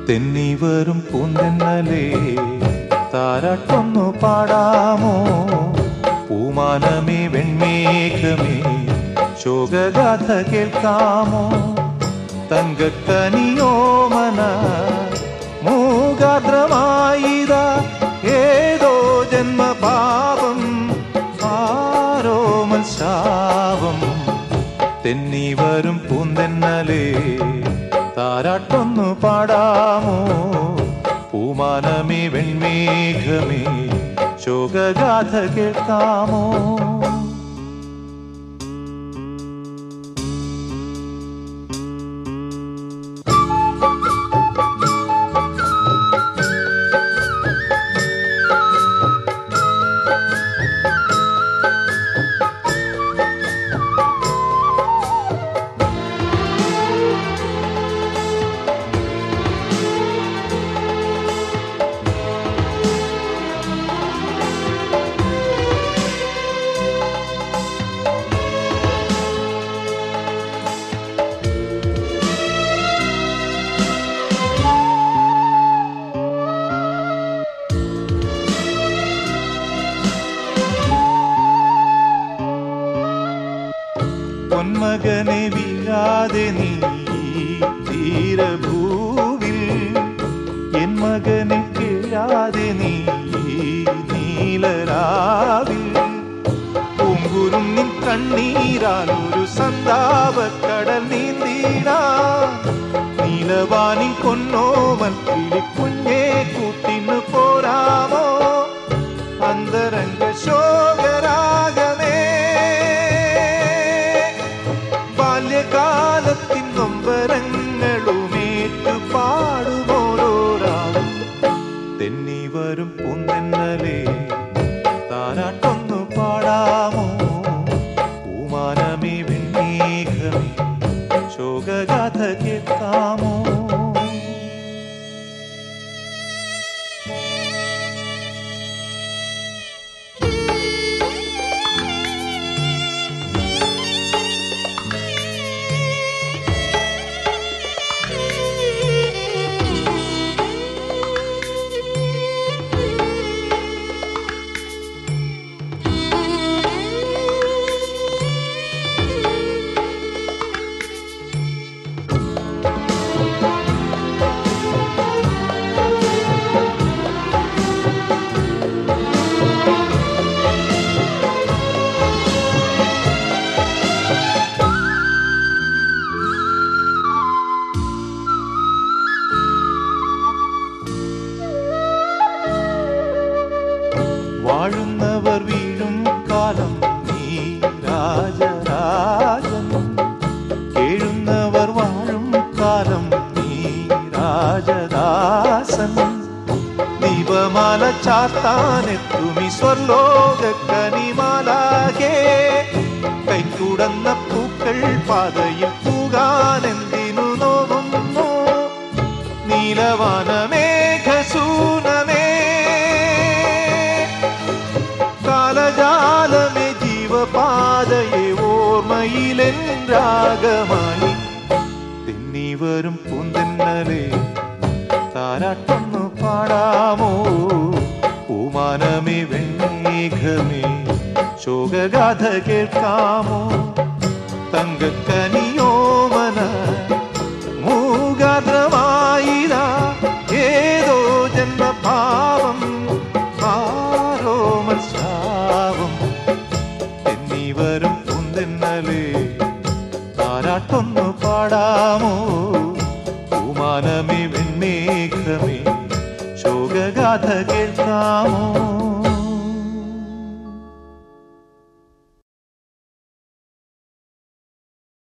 തെന്നി വരും പൂന്തെന്നലേ താരാട്ടൊന്നു പാടാമോ പൂമാനമേ വെൺമേഘമേ ശോകഗാഥ കേൾക്കാമോ തങ്കക്കനിയോമന മൂകാദ്രമായിത ഏതോ ജന്മപാപം ആരോമൽ ശാപം തെന്നി വരും പൂന്തെന്നലേ താരാട്ടൊന്നു പാടാമോ പൂമാനമേ വെൺമേഘമേ ശോകഗാഥ കേൾക്കാമോ പൊന്മകനെ വീഴാതെ നീ തീരഭൂവിൽ എൻ മകനെ കേഴാതെ നീ നീലരാവിൽ പൂങ്കുരും നിൻ കണ്ണീരാൽ ഒരു സന്താപക്കടൽ നീന്തീടാ നീലവാനിൻ പൊന്നോമൽ കിളിക്കുഞ്ഞേ കൂട്ടിന് പോരാമോ അന്തരംഗ ശോകരാഗമേ ബാല്യകാലത്തിൻ നൊമ്പരങ്ങളുമേറ്റു പാടുമോരോരാളും തെന്നി വരും പൂന്തെന്നലേ താരാട്ടൊന്നു പാടാമോ പൂമാനമേ വെണ്ണീഘമേ ശോകഗാഥ കേൾക്കാമോ വാഴുന്നവർ വീഴും കാലം നീ രാജരാജൻ കേഴുന്നവർ വാഴും കാലം നീ രാജദാസൻ ദീപമാല ചാത്താനെത്തുമി സ്വർലോക കനിമാലാകെ കൈക്കുടന്ന പൂക്കൾ പാതയിൽ പൂകാനെന്തിനു നോവുന്നു നീലവാനമേഘസൂനമേ കാലജാലമേ ജീവപാതയെ ഓർമ്മയിലെൻ രാഗമായി തെന്നി വരും പൂന്തെന്നലേ താരാട്ടൊന്നു പാടാമോ പൂമാനമേ വെണ്ണേഘമേ ശോകഗാഥ കേൾക്കാമോ തങ്കക്കനിയോമന മൂകാദ്രമായിത ഏതോ ജന്മഭാവം ആരോമൽ ശാപം എന്നീ വരും കുന്തെന്നലേ താരാട്ടൊന്നു പാടാമോ പൂമാനമേ വെണ്ണേഘമേ ശോകഗാഥ കേൾക്കാമോ